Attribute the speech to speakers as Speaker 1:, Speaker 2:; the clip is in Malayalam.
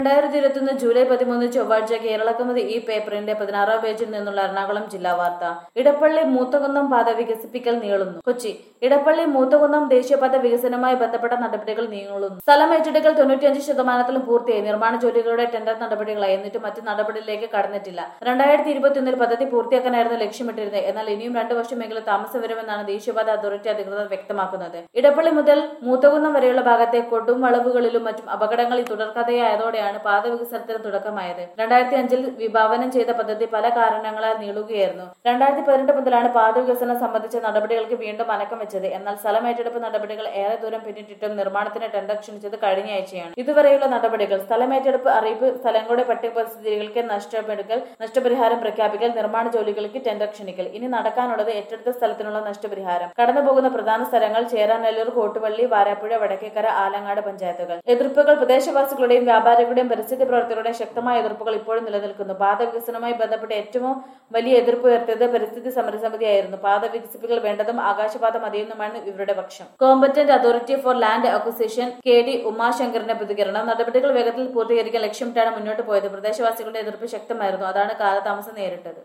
Speaker 1: രണ്ടായിരത്തി ഇരുപത്തിയൊന്ന് ജൂലൈ പതിമൂന്ന് ചൊവ്വാഴ്ച കേരളക്കമതി ഈ പേപ്പറിന്റെ പതിനാറാം പേജിൽ നിന്നുള്ള എറണാകുളം ജില്ലാ വാർത്ത ഇടപ്പള്ളി മൂത്തകുന്നം പാത വികസിപ്പിക്കൽ നീളുന്നു കൊച്ചി ഇടപ്പള്ളി മൂത്തകുന്നം ദേശീയപാത വികസനവുമായി ബന്ധപ്പെട്ട നടപടികൾ നീളുന്നു സ്ഥലം ഏറ്റെടുക്കൽ തൊണ്ണൂറ്റിയഞ്ച് ശതമാനത്തിലും പൂർത്തിയായി നിർമ്മാണ ജോലികളുടെ ടെൻഡർ നടപടികളായി എന്നിട്ട് മറ്റ് നടപടികളിലേക്ക് കടന്നിട്ടില്ല രണ്ടായിരത്തി ഇരുപത്തിയൊന്നിൽ പദ്ധതി പൂർത്തിയാക്കാനായിരുന്നു ലക്ഷ്യമിട്ടിരുന്നത് എന്നാൽ ഇനിയും രണ്ടു വർഷമെങ്കിലും താമസം വരുമെന്നാണ് ദേശീയപാത അതോറിറ്റി അധികൃതർ വ്യക്തമാക്കുന്നത് ഇടപ്പള്ളി മുതൽ മൂത്തകുന്നം വരെയുള്ള ഭാഗത്തെ കൊടും വളവുകളിലും മറ്റും അപകടങ്ങൾ തുടർക്കഥയായതോടെയാണ് പാത വികസനത്തിന് തുടക്കമായത് രണ്ടായിരത്തി അഞ്ചിൽ വിഭാവനം ചെയ്ത പദ്ധതി പല കാരണങ്ങളാൽ നീളുകയായിരുന്നു രണ്ടായിരത്തി പതിനെട്ട് മുതലാണ് പാത വികസനം സംബന്ധിച്ച നടപടികൾക്ക് വീണ്ടും അനക്കം വെച്ചത് എന്നാൽ സ്ഥലം ഏറ്റെടുപ്പ് നടപടികൾ ഏറെ ദൂരം പിന്നിട്ടിട്ടും നിർമ്മാണത്തിന് ടെൻഡർ ക്ഷണിച്ചത് കഴിഞ്ഞ ആഴ്ചയാണ് ഇതുവരെയുള്ള നടപടികൾ സ്ഥലം ഏറ്റെടുപ്പ് അറിയിപ്പ് സ്ഥലങ്ങളുടെ പട്ടിക പരിസ്ഥിതികൾക്ക് നഷ്ടമെടുക്കൽ നഷ്ടപരിഹാരം പ്രഖ്യാപിക്കൽ നിർമ്മാണ ജോലികൾക്ക് ടെൻഡർ ക്ഷണിക്കൽ ഇനി നടക്കാനുള്ളത് ഏറ്റെടുത്ത സ്ഥലത്തിനുള്ള നഷ്ടപരിഹാരം കടന്നുപോകുന്ന പ്രധാന സ്ഥലങ്ങൾ ചേരാനെല്ലൂർ കോട്ടുപള്ളി വാരാപ്പുഴ വടക്കേക്കര ആലങ്ങാട് പഞ്ചായത്തുകൾ എതിർപ്പുകൾ പ്രദേശവാസികളുടെയും വ്യാപാരികളുടെയും പരിസ്ഥിതി പ്രവർത്തകരുടെയും ശക്തമായ എതിർപ്പുകൾ ഇപ്പോഴും നിലനിൽക്കുന്നു പാത വികസനവുമായി ബന്ധപ്പെട്ട് ഏറ്റവും വലിയ എതിർപ്പ് ഉയർത്തിയത് പരിസ്ഥിതി സമരസമിതിയായിരുന്നു പാത വികസിപ്പിക്കൽ വേണ്ടതും ആകാശപാത മതിയെന്നുമാണ് ഇവരുടെ പക്ഷം competent authority for land acquisition K D ഉമാശങ്കറിന്റെ പ്രതികരണം നടപടികൾ വേഗത്തിൽ പൂർത്തീകരിക്കാൻ ലക്ഷ്യമിട്ടാണ് മുന്നോട്ട് പോയത് പ്രദേശവാസികളുടെ എതിർപ്പ് ശക്തമായിരുന്നു അതാണ് കാലതാമസം നേരിട്ടത്